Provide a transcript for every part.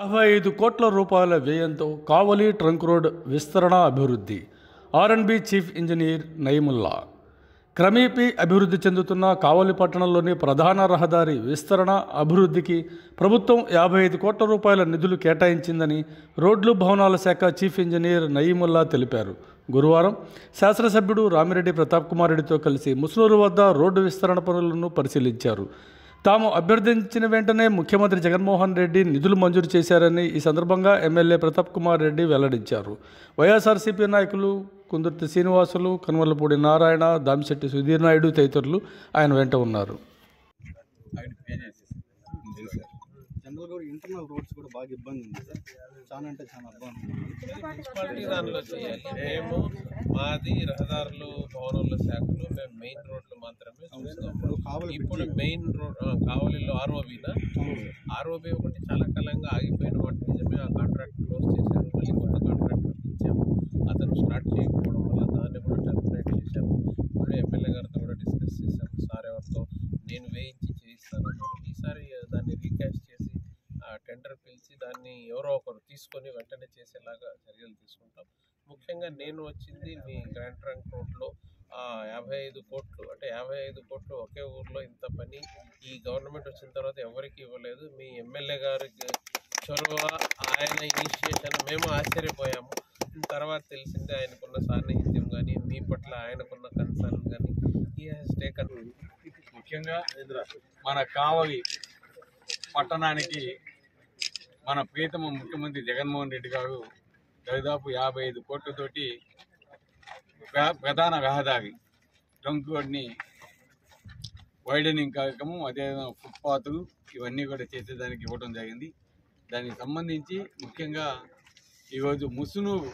యాభై ఐదు కోట్ల రూపాయల వ్యయంతో కావలి ట్రంక్ రోడ్ విస్తరణ అభివృద్ధి ఆర్ఎండ్బి చీఫ్ ఇంజనీర్ నయముల్లా క్రమేపీ అభివృద్ధి చెందుతున్న కావలి పట్టణంలోని ప్రధాన రహదారి విస్తరణ అభివృద్ధికి ప్రభుత్వం యాభై ఐదు కోట్ల రూపాయల నిధులు కేటాయించిందని రోడ్లు భవనాల శాఖ చీఫ్ ఇంజనీర్ నయీముల్లా తెలిపారు గురువారం శాసనసభ్యుడు రామిరెడ్డి ప్రతాప్ కుమార్ రెడ్డితో కలిసి ముస్నూరు వద్ద రోడ్డు విస్తరణ పనులను పరిశీలించారు తాము అభ్యర్థించిన వెంటనే ముఖ్యమంత్రి జగన్మోహన్ రెడ్డి నిధులు మంజూరు చేశారని ఈ సందర్భంగా ఎమ్మెల్యే ప్రతాప్ కుమార్ రెడ్డి వెల్లడించారు వైఎస్ఆర్సీపీ నాయకులు కుందుర్తి శ్రీనివాసులు కనుమలపూడి నారాయణ దామిశెట్టి సుధీర్ నాయుడు తదితరులు ఆయన వెంట ఉన్నారు ఆయన పే చేసేసి జనరల్ కూడా ఇంటర్నల్ రోడ్స్ కూడా బాగా ఇబ్బంది ఉంది సార్ చాలా అంటే చాలా ఇబ్బంది ఉంది మున్సిపాలిటీ దానిలో చేయాలి మేము మాది రహదారులు భవనాల శాఖలు మేము మెయిన్ రోడ్లు మాత్రమే చూస్తాం ఇప్పుడు కావాలి ఇప్పుడు మెయిన్ రోడ్ ఆ, కావలిలో ఆర్ఓబినా ఆర్ఓబి ఒకటి చాలా కాలంగా ఆగిపోయిన వాటి నిజమే ఆ కాంట్రాక్ట్ క్లోజ్ చేశారు మళ్ళీ కొత్త కాంట్రాక్టర్ ఇచ్చాము అతను స్టార్ట్ చేయకపోవడం వల్ల దాన్ని కూడా టర్మినేట్ చేశాము ఇప్పుడు ఎమ్మెల్యే గారితో కూడా డిస్కస్ చేశాము సార్ ఎవరితో నేను వేయించి చేయిస్తాను అన్నారు. ఈసారి దాన్ని రీక్యాష్ చేసి టెండర్ పిలిచి దాన్ని ఎవరో ఒకరు తీసుకొని వెంటనే చేసేలాగా చర్యలు తీసుకుంటాం ముఖ్యంగా నేను వచ్చింది మీ గ్రాండ్ ట్రంక్ రోడ్లో ఆ, యాభై ఐదు కోట్లు అంటే యాభై ఐదు కోట్లు ఒకే ఊర్లో ఇంత పని ఈ గవర్నమెంట్ వచ్చిన తర్వాత ఎవరికి ఇవ్వలేదు మీ ఎమ్మెల్యే గారికి చొరవ ఆయన ఇనిషియేషన్ మేము ఆశ్చర్యపోయాము తర్వాత తెలిసింది ఆయనకున్న సాన్నిహిత్యం కానీ మీ పట్ల ఆయనకున్న కన్సర్న్ కానీ ఈ హాస్ టేకన్ ముఖ్యంగా మన కావలి పట్టణానికి మన ప్రీతమ ముఖ్యమంత్రి జగన్మోహన్ రెడ్డి గారు దాదాపు యాభై ఐదు కోట్లతోటి ప్ర- ప్రధాన రహదారి ట్రంక్ రోడ్ని వైడనింగ్ కార్యక్రమం అదేవిధంగా ఫుట్పాత్లు ఇవన్నీ కూడా చేసేదానికి ఇవ్వడం జరిగింది దానికి సంబంధించి ముఖ్యంగా ఈరోజు ముసునూరు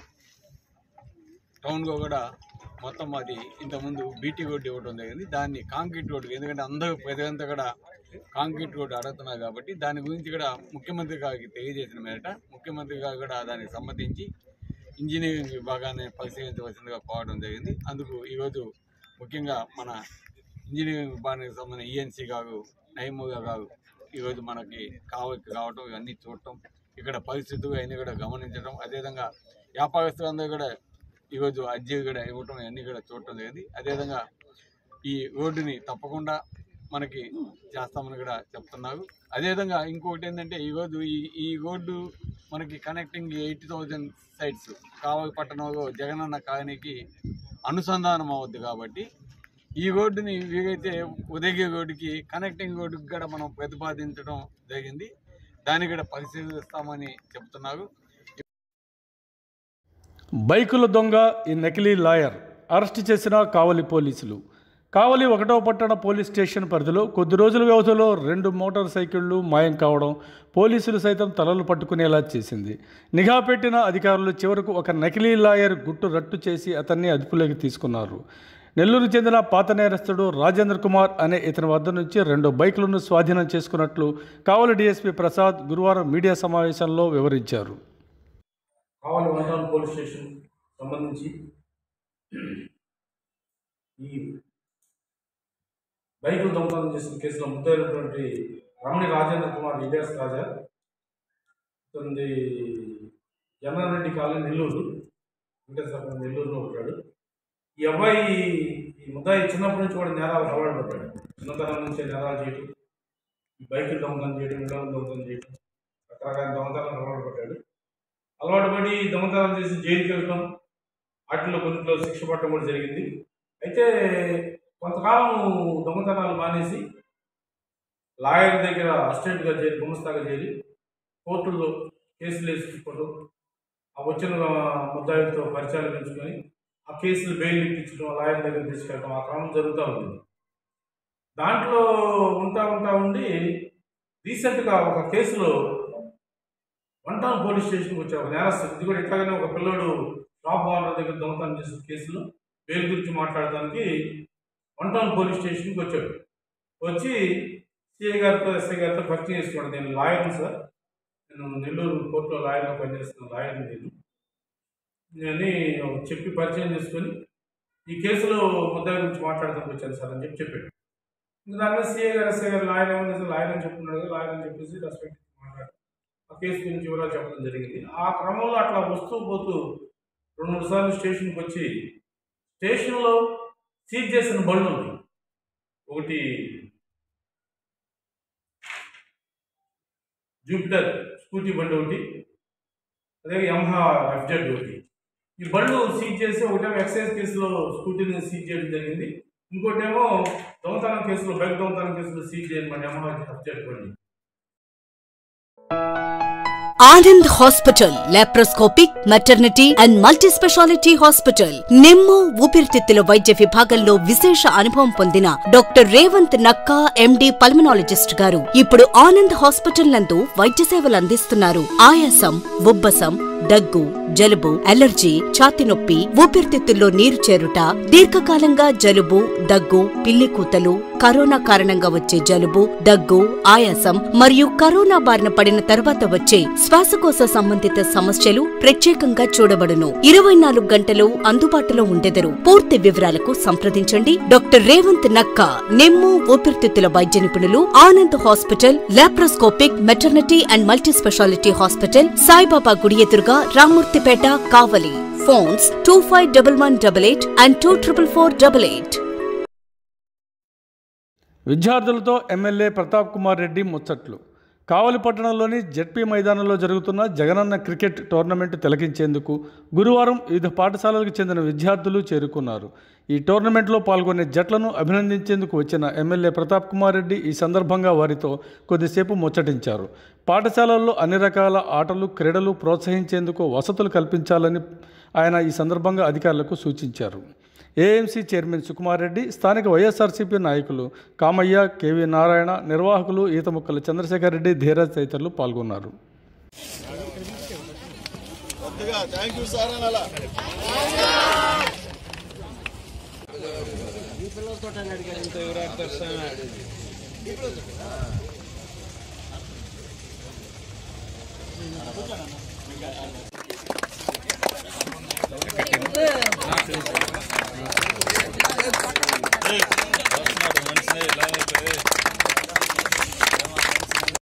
టౌన్లో కూడా మొత్తం అది ఇంతకుముందు బీటీ రోడ్డు ఇవ్వడం జరిగింది దాన్ని కాంక్రీట్ రోడ్డు ఎందుకంటే అందరూ ప్రజలంతా కూడా కాంక్రీట్ రోడ్డు అడుగుతున్నారు కాబట్టి దాని గురించి కూడా ముఖ్యమంత్రి గారికి తెలియజేసిన మేరట ముఖ్యమంత్రి గారు కూడా దానికి సంబంధించి ఇంజనీరింగ్ విభాగాన్ని పరిశీలించవలసిందిగా కోరడం జరిగింది అందుకు ఈరోజు ముఖ్యంగా మన ఇంజనీరింగ్ విభాగానికి సంబంధించిన ఈఎన్సీ గారు నయముగా గారు ఈరోజు మనకి కావలికి రావటం ఇవన్నీ చూడటం ఇక్కడ పరిస్థితులు అన్నీ కూడా గమనించడం అదేవిధంగా వ్యాపారస్తులందరూ కూడా ఈరోజు అర్జీ కూడా ఇవ్వటం ఇవన్నీ కూడా చూడటం జరిగింది అదేవిధంగా ఈ రోడ్డుని తప్పకుండా మనకి చేస్తామని కూడా చెప్తున్నారు అదేవిధంగా ఇంకొకటి ఏంటంటే ఈరోజు ఈ ఈ రోడ్డు మనకి connecting eighty thousand sites Kavali పట్టణంలో జగనన్న కాలనీకి అనుసంధానం అవుద్ది కాబట్టి ఈ రోడ్డుని వీలైతే ఉదయగిరి రోడ్డుకి కనెక్టింగ్ రోడ్డుకి కూడా మనం ప్రతిపాదించడం జరిగింది దాన్ని కూడా పరిశీలిస్తామని చెప్తున్నారు బైకుల దొంగ ఈ నకిలీ లాయర్ అరెస్ట్ చేసిన కావలి పోలీసులు కావలి ఒకటో పట్టణ పోలీస్ స్టేషన్ పరిధిలో కొద్ది రోజుల వ్యవధిలో రెండు మోటార్ సైకిళ్లు మాయం కావడం పోలీసులు సైతం తలలు పట్టుకునేలా చేసింది నిఘా పెట్టిన అధికారులు చివరకు ఒక నకిలీ లాయర్ గుట్టు రట్టు చేసి అతన్ని అదుపులోకి తీసుకున్నారు నెల్లూరు చెందిన పాత నేరస్తుడు రాజేంద్ర కుమార్ అనే ఇతని వద్ద నుంచి రెండు బైకులను స్వాధీనం చేసుకున్నట్లు కావలి డీఎస్పీ ప్రసాద్ గురువారం మీడియా సమావేశంలో వివరించారు కావాలి వన్ టౌన్ పోలీస్ స్టేషన్ సంబంధించి ఈ బైకులు దొంగతనం చేసిన కేసులో ముద్దైనటువంటి రమణి రాజేంద్ర కుమార్ ఇలియాస్ రాజా ఇతనిది జనారెడ్డి కాలనీ నెల్లూరు వెంకటేశ్వర నెల్లూరులో ఉంటాడు ఈ అబ్బాయి ఈ ముద్దాయి చిన్నప్పటి నుంచి కూడా నేరాలు అలవాటు పడ్డాడు చిన్నతనం నుంచే నేరాలు చేయటం ఈ బైకులు దొంగతనం చేయడం ఇళ్ళను దొంగతనం చేయడం రకరకాల దొంగతనాలు అలవాటు పడ్డాడు అలవాటు పడి దొంగతనం చేసి జైలుకి వెళ్ళటం వాటిలో కొన్నిట్లో శిక్ష పడటం కూడా జరిగింది అయితే కొంతకాలం దొంగతనాలు మానేసి లాయర్ దగ్గర అసిస్టెంట్గా చేరి గుమస్తాగా చేరి కోర్టుల్లో కేసులు వేసుకోవడం ఆ వచ్చిన ముద్దాయిలతో పరిచయాలు పెంచుకొని ఆ కేసులు బెయిల్ ఇప్పించడం లాయర్ దగ్గర తీసుకెళ్ళడం ఆ క్రమం జరుగుతూ ఉంది దాంట్లో ఉంటా ఉంటా ఉండి రీసెంట్గా ఒక కేసులో వన్ టౌన్ పోలీస్ స్టేషన్కి వచ్చే ఒక నేరస్తుడు ఇది కూడా ఇట్లాగనే ఒక పిల్లోడు షాప్ ఓనర్ దగ్గర దొంగతనం చేసిన కేసులో బెయిల్ గురించి మాట్లాడడానికి వన్ టౌన్ పోలీస్ స్టేషన్కి వచ్చాడు వచ్చి సిఐ గారితో ఎస్ఐ గారితో పరిచయం చేసుకున్నాడు నేను లాయర్ని సార్ నేను నెల్లూరు కోర్టులో లాయర్గా పనిచేస్తున్న లాయర్ని నేను నేను చెప్పి పరిచయం చేసుకొని ఈ కేసులో ముద్దాయి గురించి మాట్లాడడానికి వచ్చాను సార్ అని చెప్పి చెప్పాడు ఇంకా దాని మీద సిఐ గారు ఎస్ఐ గారు లాయర్ ఏమన్నా లాయర్ అని చెప్పుకున్నాడు కదా లాయర్ అని చెప్పేసి రెస్పెక్ట్ మాట్లాడారు ఆ కేసు గురించి వివరాలు చెప్పడం జరిగింది ఆ క్రమంలో అట్లా వస్తూ పోతూ రెండు మూడు సార్లు స్టేషన్కి వచ్చి స్టేషన్లో సీజ్ చేసిన బండ్లు ఉన్నాయి ఒకటి జూపిటర్ స్కూటీ బండి ఒకటి అదే యమహా ఎఫ్జెడ్ ఒకటి ఈ బళ్ళు సీజ్ చేసి ఒకటేమో ఎక్సైజ్ కేసులో స్కూటీని సీజ్ చేయడం జరిగింది ఇంకోటేమో దొంగతనం కేసులో బైక్ దొంగతనం కేసులో సీజ్ చేయడం యమహా ఎఫ్జెడ్ బండి Anand hospital laparoscopic maternity and multi speciality hospital నిమ్ము ఊపిరితిత్తుల వైద్య విభాగంలో విశేష అనుభవం పొందిన doctor Revanth Nakka MD pulmonologist గారు ఇప్పుడు ఆనంద్ హాస్పిటల్ నందు వైద్య సేవలు అందిస్తున్నారు ఆయాసం ఉబ్బసం దగ్గు జలుబు అలర్జీ ఛాతి నొప్పి ఊపిరితిత్తుల్లో నీరు చేరుట దీర్ఘకాలంగా జలుబు దగ్గు పిల్లి కూతలు కరోనా కారణంగా వచ్చే జలుబు దగ్గు ఆయాసం మరియు కరోనా బారిన పడిన తర్వాత వచ్చే శ్వాసకోశ సంబంధిత సమస్యలు ప్రత్యేకంగా చూడబడును ఇరవై నాలుగు గంటలు అందుబాటులో ఉండెదరు పూర్తి వివరాలకు సంప్రదించండి డాక్టర్ రేవంత్ నక్కా నెమ్ము ఊపిరితిత్తుల వైద్య నిపుణులు Anand hospital laparoscopic maternity and multi speciality hospital Saibaba గుడి ఎదురుగా Ramurthypeta Kavali phones two five double one double eight and two triple four double eight విద్యార్థులతో ఎమ్మెల్యే ప్రతాప్ కుమార్ రెడ్డి ముచ్చట్లు కావలి పట్టణంలోని జెడ్పీ మైదానంలో జరుగుతున్న జగనన్న క్రికెట్ టోర్నమెంట్ తిలకించేందుకు గురువారం వివిధ పాఠశాలలకు చెందిన విద్యార్థులు చేరుకున్నారు ఈ టోర్నమెంట్లో పాల్గొనే జట్లను అభినందించేందుకు వచ్చిన ఎమ్మెల్యే ప్రతాప్ కుమార్ రెడ్డి ఈ సందర్భంగా వారితో కొద్దిసేపు ముచ్చటించారు పాఠశాలల్లో అన్ని రకాల ఆటలు క్రీడలు ప్రోత్సహించేందుకు వసతులు కల్పించాలని ఆయన ఈ సందర్భంగా అధికారులకు సూచించారు ఏఎంసీ చైర్మన్ సుకుమార్ రెడ్డి స్థానిక వైఎస్ఆర్సీపీ నాయకులు కామయ్య కేవీ నారాయణ నిర్వాహకులు ఈతముక్కల చంద్రశేఖర్ రెడ్డి ధీరజ్ తదితరులు పాల్గొన్నారు